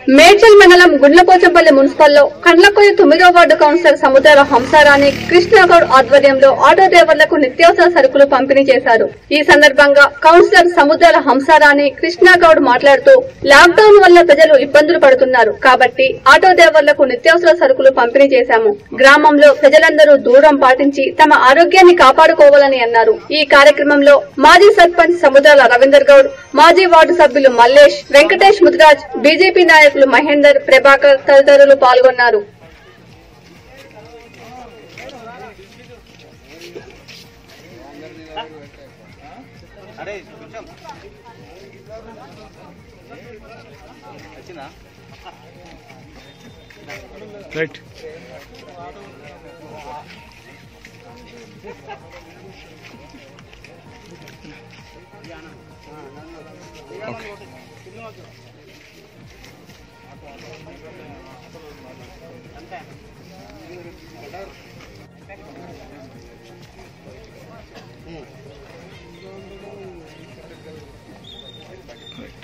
మేడ్చల్ మండలం గుండ్లపోచంపల్లి మున్సిపల్లో కండ్లకొయ్య తొమ్మిదో వార్డు కౌన్సిలర్ సముద్రాల హంసారాణి కృష్ణగౌడ్ ఆధ్వర్యంలో ఆటో డ్రైవర్లకు నిత్యావసర సరుకులు పంపిణీ చేశారు ఈ సందర్భంగా కౌన్సిలర్ సముద్రాల హంసారాణి కృష్ణగౌడ్ మాట్లాడుతూ లాక్డౌన్ వల్ల ప్రజలు ఇబ్బందులు పడుతున్నారు కాబట్టి ఆటో డ్రైవర్లకు నిత్యావసర సరుకులు పంపిణీ చేశాము గ్రామంలో ప్రజలందరూ దూరం పాటించి తమ ఆరోగ్యాన్ని కాపాడుకోవాలని అన్నారు ఈ కార్యక్రమంలో మాజీ సర్పంచ్ సముద్రాల రవీందర్ గౌడ్ మాజీ వార్డు సభ్యులు మల్లేష్ వెంకటేష్ ముదిరాజ్ బీజేపీ నాయకులు మహేందర్ ప్రభాకర్ తదితరులు పాల్గొన్నారు రైట్ ఓకే రైట్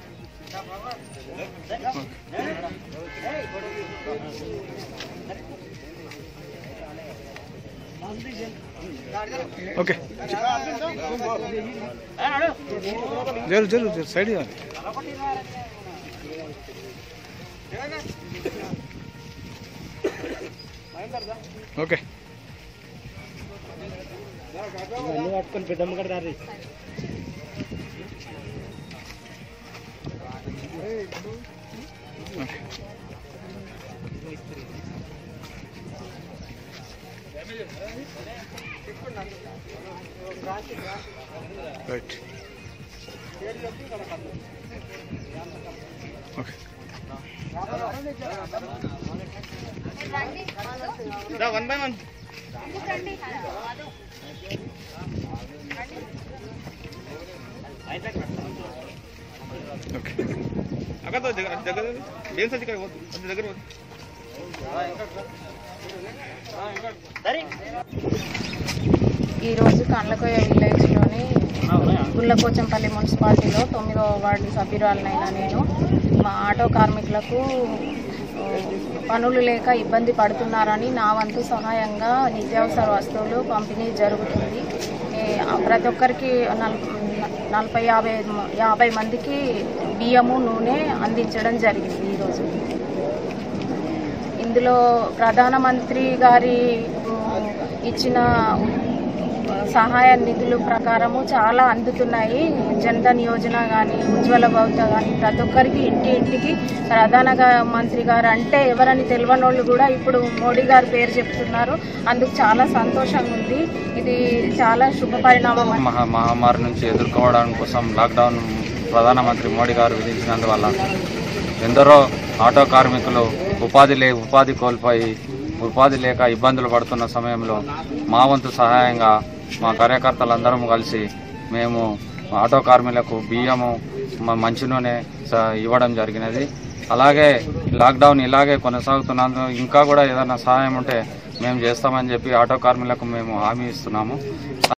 ఓకే జరు జరు జరు సైడ్ ఇవ్వాలి ఓకే పట్టుకొని పెద్దమ్మ కూడా దారి okay right okay one by one okay అక్కడ దగ్గర దగ్గర దేని సజ్జి ఇక్కడ పోద్దు అది దగ్గర పోద్దు ఈరోజు కండ్లకోయ విలేజ్లోని గుల్లపోచంపల్లి మున్సిపాలిటీలో తొమ్మిదవ వార్డు సభ్యురాలనైనా నేను మా ఆటో కార్మికులకు ఆ, పనులు లేక ఇబ్బంది పడుతున్నారని నా వంతు సహాయంగా నిత్యావసర వస్తువులు పంపిణీ జరుగుతుంది ఏ, ఆ, ప్రతి ఒక్కరికి నల్ నలభై యాభై యాభై మందికి బియ్యము నూనె అందించడం జరిగింది ఈరోజు ఇందులో ప్రధానమంత్రి గారి ఉమ్, ఇచ్చిన సహాయ నిధుల ప్రకారము చాలా అందుతున్నాయి జన్ధన్ యోజన కానీ ఉజ్వల భవిత కానీ ప్రతి ఒక్కరికి ఇంటి ఇంటికి ప్రధాన గా- మంత్రి గారు అంటే ఎవరని తెలియని వాళ్ళు కూడా ఇప్పుడు మోడీ గారి పేరు చెప్తున్నారు అందుకు చాలా సంతోషంగా ఉంది ఇది చాలా శుభ పరిణామం అని మహా మహమ్మారి నుంచి ఎదుర్కోవడం కోసం లాక్డౌన్ ప్రధానమంత్రి మోడీ గారు విధించినందువల్ల ఎందరో ఆటో కార్మికులు ఉపాధి లే ఉపాధి కోల్పోయి ఉపాధి లేక ఇబ్బందులు పడుతున్న సమయంలో మా వంతు సహాయంగా మా కార్యకర్తలందరం కలిసి మేము ఆటో కార్మికులకు బియ్యము మ- మంచి నూనె స- ఇవ్వడం జరిగినది అలాగే లాక్డౌన్ ఇలాగే కొనసాగుతున్నందుకు ఇంకా కూడా ఏదైనా సహాయం ఉంటే మేము చేస్తామని చెప్పి ఆటో కార్మికులకు మేము హామీ ఇస్తున్నాము